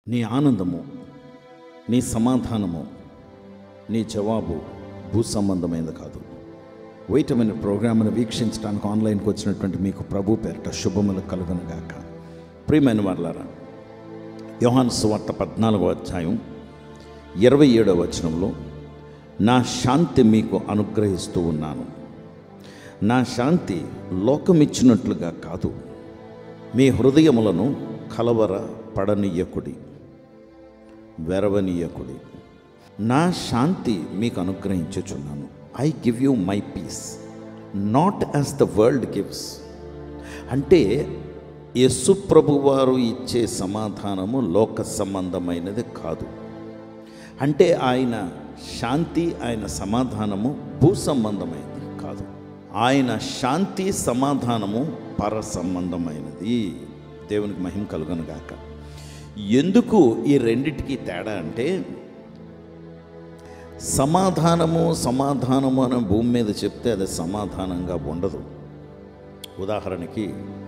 నీ ఆనందము నీ సమాధానము నీ జవాబు భూ సంబంధమైనది కాదు వైటమైన ప్రోగ్రామ్ను వీక్షించడానికి ఆన్లైన్కి వచ్చినటువంటి మీకు ప్రభు పేరిట శుభములు కలుగునుగాక ప్రియమైన వాళ్ళారా యోహాను సువార్త పద్నాలుగో అధ్యాయం ఇరవై ఏడవ వచనంలో నా శాంతి మీకు అనుగ్రహిస్తూ ఉన్నాను నా శాంతి లోకమిచ్చినట్లుగా కాదు మీ హృదయములను కలవర పడనీయకుడి వెరవనీయకుడి నా శాంతి మీకు అనుగ్రహించుచున్నాను I give you my peace not as the world gives అంటే యేసు ప్రభువారు ఇచ్చే సమాధానము లోక సంబంధమైనది కాదు అంటే ఆయన శాంతి ఆయన సమాధానము భూ సంబంధమైనది కాదు ఆయన శాంతి సమాధానము పర సంబంధమైనది దేవునికి మహిమ కలుగను గాక ఎందుకు ఈ రెండిటికి తేడా అంటే సమాధానము సమాధానము అనే భూమి మీద చెప్తే అది సమాధానంగా ఉండదు ఉదాహరణకి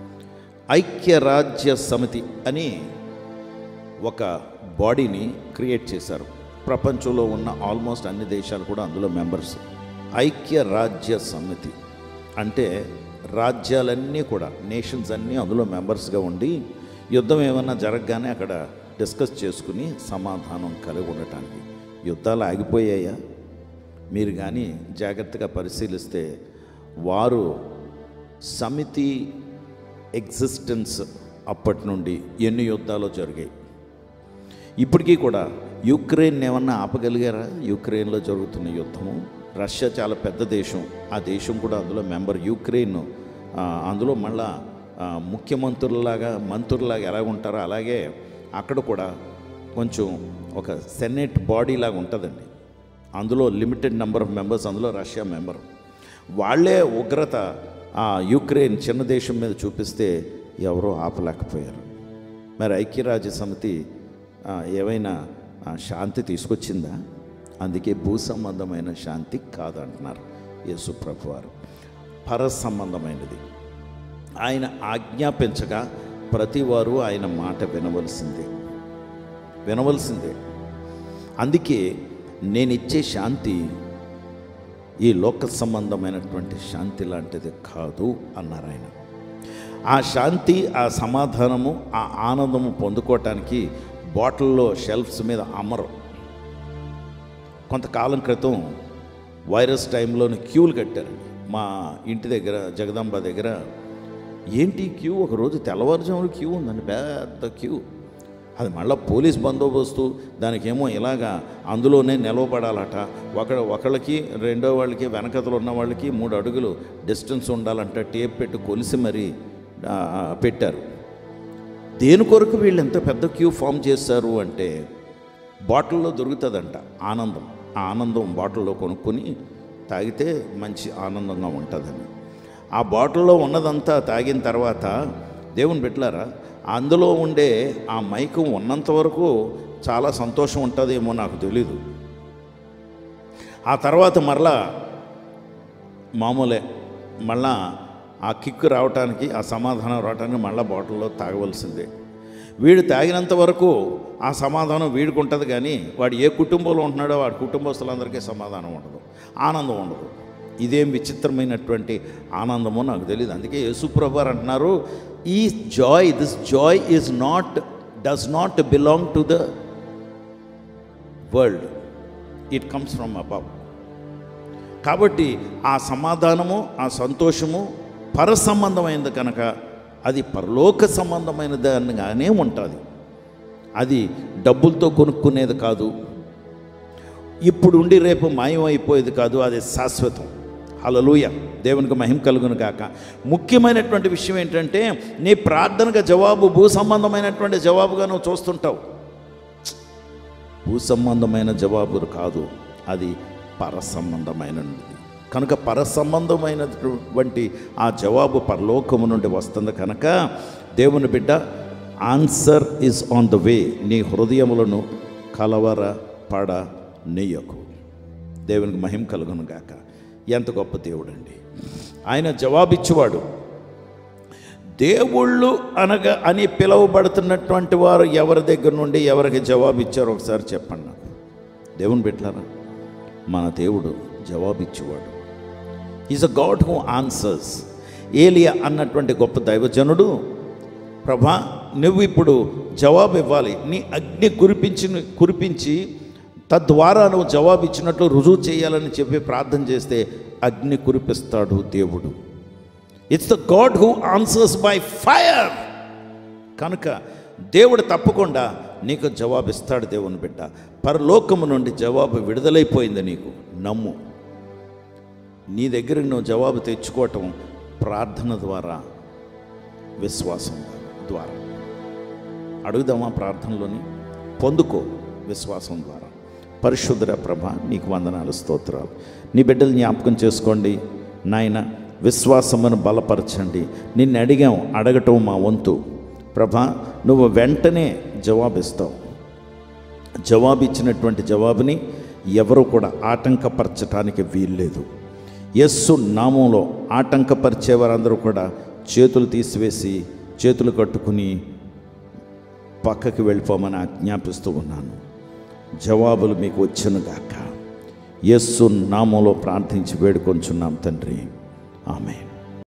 ఐక్యరాజ్య సమితి అని ఒక బాడీని క్రియేట్ చేశారు ప్రపంచంలో ఉన్న ఆల్మోస్ట్ అన్ని దేశాలు కూడా అందులో మెంబర్స్ ఐక్యరాజ్య సమితి అంటే రాజ్యాలన్నీ కూడా నేషన్స్ అన్నీ అందులో మెంబర్స్గా ఉండి యుద్ధం ఏమన్నా జరగగానే అక్కడ డిస్కస్ చేసుకుని సమాధానం కలిగి ఉండటానికి యుద్ధాలు ఆగిపోయాయా మీరు కానీ జాగ్రత్తగా పరిశీలిస్తే వారు సమితి ఎగ్జిస్టెన్స్ అప్పటి నుండి ఎన్ని యుద్ధాలు జరిగాయి ఇప్పటికీ కూడా యుక్రెయిన్ ఏమన్నా ఆపగలిగారా యుక్రెయిన్లో జరుగుతున్న యుద్ధము రష్యా చాలా పెద్ద దేశం ఆ దేశం కూడా అందులో మెంబర్ యుక్రెయిన్ ఆ, అందులో మళ్ళా ఆ, ముఖ్యమంత్రులలాగా మంత్రులలాగా ఎలా ఉంటారో అలాగే అక్కడ కూడా కొంచెం ఒక సెనేట్ బాడీ లాగా ఉంటుందండి అందులో లిమిటెడ్ నెంబర్ ఆఫ్ మెంబర్స్ అందులో రష్యా మెంబర్ వాళ్ళే ఉగ్రత ఆ యుక్రెయిన్ చిన్న దేశం మీద చూపిస్తే ఎవరో ఆపలేకపోయారు మరి ఐక్యరాజ్య సమితి ఆ, ఏవైనా ఆ, శాంతి తీసుకొచ్చిందా అందుకే భూ సంబంధమైన శాంతి కాదంటున్నారు యేసు ప్రభు వారు పర సంబంధమైనది ఆయన ఆజ్ఞాపించగా ప్రతివారు ఆయన మాట వినవలసిందే వినవలసిందే అందుకే నేను ఇచ్చే శాంతి ఈ లోక సంబంధమైనటువంటి శాంతి లాంటిది కాదు అన్నారు ఆయన ఆ శాంతి ఆ సమాధానము ఆ ఆనందము పొందుకోవటానికి బాటిల్లో షెల్ఫ్స్ మీద అమరు కొంతకాలం క్రితం వైరస్ టైంలోని క్యూలు కట్టారండి మా ఇంటి దగ్గర జగదాంబ దగ్గర ఏంటి క్యూ ఒక రోజు తెల్లవారుజామున క్యూ ఉందండి పెద్ద క్యూ అది మళ్ళీ పోలీస్ బందోబస్తు దానికేమో ఇలాగా అందులోనే నిలవబడాలట ఒక ఒకళ్ళకి రెండో వాళ్ళకి వెనకతలు ఉన్న వాళ్ళకి మూడు అడుగులు డిస్టెన్స్ ఉండాలంట టేప్ పెట్టి కొలిసి మరీ ఆ, పెట్టారు దేని కొరకు వీళ్ళు ఎంత పెద్ద క్యూ ఫామ్ చేశారు అంటే బాటిల్లో దొరుకుతుందంట ఆనందం ఆ ఆనందం బాటిల్లో కొనుక్కొని తాగితే మంచి ఆనందంగా ఉంటుందని ఆ బాటిల్లో ఉన్నదంతా తాగిన తర్వాత దేవుని పెట్టారా అందులో ఉండే ఆ మైకం ఉన్నంత వరకు చాలా సంతోషం ఉంటుందేమో నాకు తెలీదు ఆ తర్వాత మరలా మామూలే మళ్ళా ఆ కిక్ రావటానికి ఆ సమాధానం రావటానికి మళ్ళా బాటిల్లో తాగవలసిందే వీడు తాగినంత వరకు ఆ సమాధానం వీడికి ఉంటుంది కానీ వాడు ఏ కుటుంబంలో ఉంటున్నాడో వాడి కుటుంబస్తులందరికీ సమాధానం ఉండదు ఆనందం ఉండదు ఇదేం విచిత్రమైనటువంటి ఆనందమో నాకు తెలియదు అందుకే యేసుప్రభు అంటున్నారు ఈ joy this joy is not does not belong to the world it comes from above కాబట్టి ఆ సమాధానము ఆ సంతోషము పర సంబంధమైనది కనుక అది పరలోక సంబంధమైనదిగానే ఉంటుంది అది డబ్బులతో కొనుక్కునేది కాదు ఇప్పుడు ఉండి రేపు మాయమైపోయేది కాదు అది శాశ్వతం హలలుయ దేవునికి మహిమ కలుగును కాక ముఖ్యమైనటువంటి విషయం ఏంటంటే నీ ప్రార్థనకు జవాబు భూ సంబంధమైనటువంటి జవాబుగా నువ్వు చూస్తుంటావు భూ సంబంధమైన జవాబు కాదు అది పర సంబంధమైనది కనుక పర సంబంధమైనటువంటి ఆ జవాబు పరలోకము నుండి వస్తుంది కనుక దేవుని బిడ్డ answer is on the way నీ హృదయములను కలవర పడ నెయ్యకు దేవునికి మహిమ కలుగును గాక ఎంత గొప్ప దేవుడండి ఆయన జవాబిచ్చేవాడు దేవుళ్ళు అనగా అని పిలువబడుతున్నటువంటి వారు ఎవరి దగ్గర నుండి ఎవరికి జవాబు ఇచ్చారో ఒకసారి చెప్పండి నాకు దేవుని పెట్టారా మన దేవుడు జవాబిచ్చేవాడు is a God who answers ఏలియా అన్నటువంటి గొప్ప దైవజనుడు ప్రభా నువ్వు ఇప్పుడు జవాబు ఇవ్వాలి నీ అగ్ని కురిపించి కురిపించి తద్వారా నువ్వు జవాబు ఇచ్చినట్లు రుజువు చేయాలని చెప్పి ప్రార్థన చేస్తే అగ్ని కురిపిస్తాడు దేవుడు it's the God who answers by fire కనుక దేవుడు తప్పకుండా నీకు జవాబిస్తాడు దేవుని బిడ్డ పరలోకము నుండి జవాబు విడుదలైపోయింది నీకు నమ్ము నీ దగ్గర నువ్వు జవాబు తెచ్చుకోవటం ప్రార్థన ద్వారా విశ్వాసం ద్వారా అడుగుదామా ప్రార్థనలోని పొందుకో విశ్వాసం ద్వారా పరిశుద్ధర ప్రభ నీకు వందనాలు స్తోత్రాలు నీ బిడ్డలు జ్ఞాపకం చేసుకోండి నాయన విశ్వాసమును బలపరచండి నిన్ను అడిగాం అడగటం మా వంతు ప్రభా నువ్వు వెంటనే జవాబిస్తావు జవాబు ఇచ్చినటువంటి జవాబుని ఎవరు కూడా ఆటంకపరచటానికి వీల్లేదు యస్సు నామంలో ఆటంకపరిచే వారందరూ కూడా చేతులు తీసివేసి చేతులు కట్టుకుని పక్కకి వెళ్ళిపోమని ఆజ్ఞాపిస్తూ ఉన్నాను జవాబులు మీకు వచ్చును గాక యస్సు నామంలో ప్రార్థించి వేడుకొంచున్నాం తండ్రి ఆమె